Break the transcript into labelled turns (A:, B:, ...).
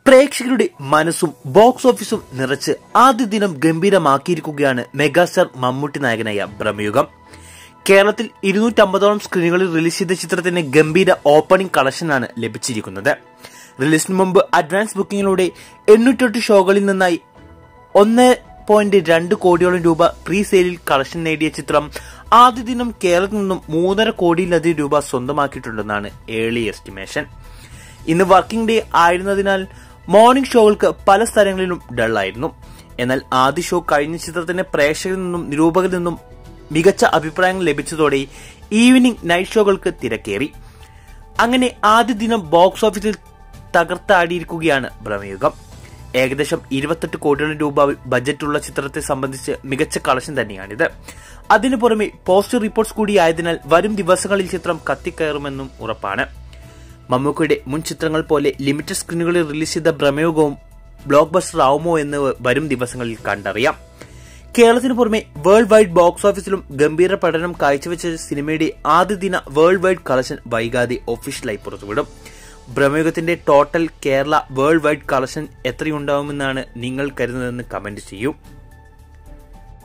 A: പ്രേക്ഷകരുടെ മനസ്സും ബോക്സ് ഓഫീസും നിറച്ച് ആദ്യ ദിനം ഗംഭീരമാക്കിയിരിക്കുകയാണ് മെഗാസ്റ്റാർ മമ്മൂട്ടി നായകനായ ബ്രഹ്മയുഗം കേരളത്തിൽ ഇരുന്നൂറ്റമ്പതോളം സ്ക്രീനുകളിൽ റിലീസ് ചെയ്ത ചിത്രത്തിന് ഗംഭീര ഓപ്പണിംഗ് കളക്ഷനാണ് ലഭിച്ചിരിക്കുന്നത് റിലീസിന് മുമ്പ് അഡ്വാൻസ് ബുക്കിംഗിലൂടെ എണ്ണൂറ്റെട്ട് ഷോകളിൽ നിന്നായി ഒന്ന് പോയിന്റ് രണ്ട് കോടിയോളം രൂപ പ്രീ സെയിലിൽ കളക്ഷൻ നേടിയ ചിത്രം ആദ്യ ദിനം കേരളത്തിൽ നിന്നും മൂന്നര കോടിയിലധികം രൂപ സ്വന്തമാക്കിയിട്ടുണ്ടെന്നാണ് ഏർലി എസ്റ്റിമേഷൻ ഇന്ന് വർക്കിംഗ് ഡേ ആയിരുന്നതിനാൽ മോർണിംഗ് ഷോകൾക്ക് പല സ്ഥലങ്ങളിലും ഡള്ളായിരുന്നു എന്നാൽ ആദ്യ ഷോ കഴിഞ്ഞ ചിത്രത്തിന് പ്രേക്ഷകരിൽ നിന്നും നിരൂപകരിൽ നിന്നും മികച്ച അഭിപ്രായങ്ങൾ ലഭിച്ചതോടെ ഈവനിംഗ് നൈറ്റ് ഷോകൾക്ക് തിരക്കേറി അങ്ങനെ ആദ്യ ദിനം ബോക്സ് ഓഫീസിൽ തകർത്താടിയിരിക്കുകയാണ് ഭ്രമയുഗം ഏകദേശം ഇരുപത്തെട്ട് കോടിയോളം രൂപ ബജറ്റുള്ള ചിത്രത്തെ സംബന്ധിച്ച് മികച്ച കളക്ഷൻ തന്നെയാണിത് അതിനു പുറമെ പോസ്റ്റർ റിപ്പോർട്ട്സ് കൂടി ആയതിനാൽ വരും ദിവസങ്ങളിൽ ചിത്രം കത്തിക്കയറുമെന്നും ഉറപ്പാണ് മമ്മൂക്കയുടെ മുൻ ചിത്രങ്ങൾ പോലെ ലിമിറ്റഡ് സ്ക്രീനുകളിൽ റിലീസ് ചെയ്ത ഭ്രമയുഗവും ബ്ലോക്ക് ബസ്റ്റർ ആവുമോ എന്ന് വരും ദിവസങ്ങളിൽ കണ്ടറിയാം കേരളത്തിന് പുറമെ വേൾഡ് വൈഡ് ബോക്സ് ഓഫീസിലും ഗംഭീര പഠനം കാഴ്ചവെച്ച സിനിമയുടെ ആദ്യ ദിന വേൾഡ് വൈഡ് കളക്ഷൻ വൈകാതെ ഒഫീഷ്യലായി പുറത്തുവിടും ഭ്രമയുഗത്തിന്റെ total Kerala world wide collection എത്രയുണ്ടാവുമെന്നാണ് നിങ്ങൾ കരുതുന്നതെന്ന് കമന്റ് ചെയ്യൂ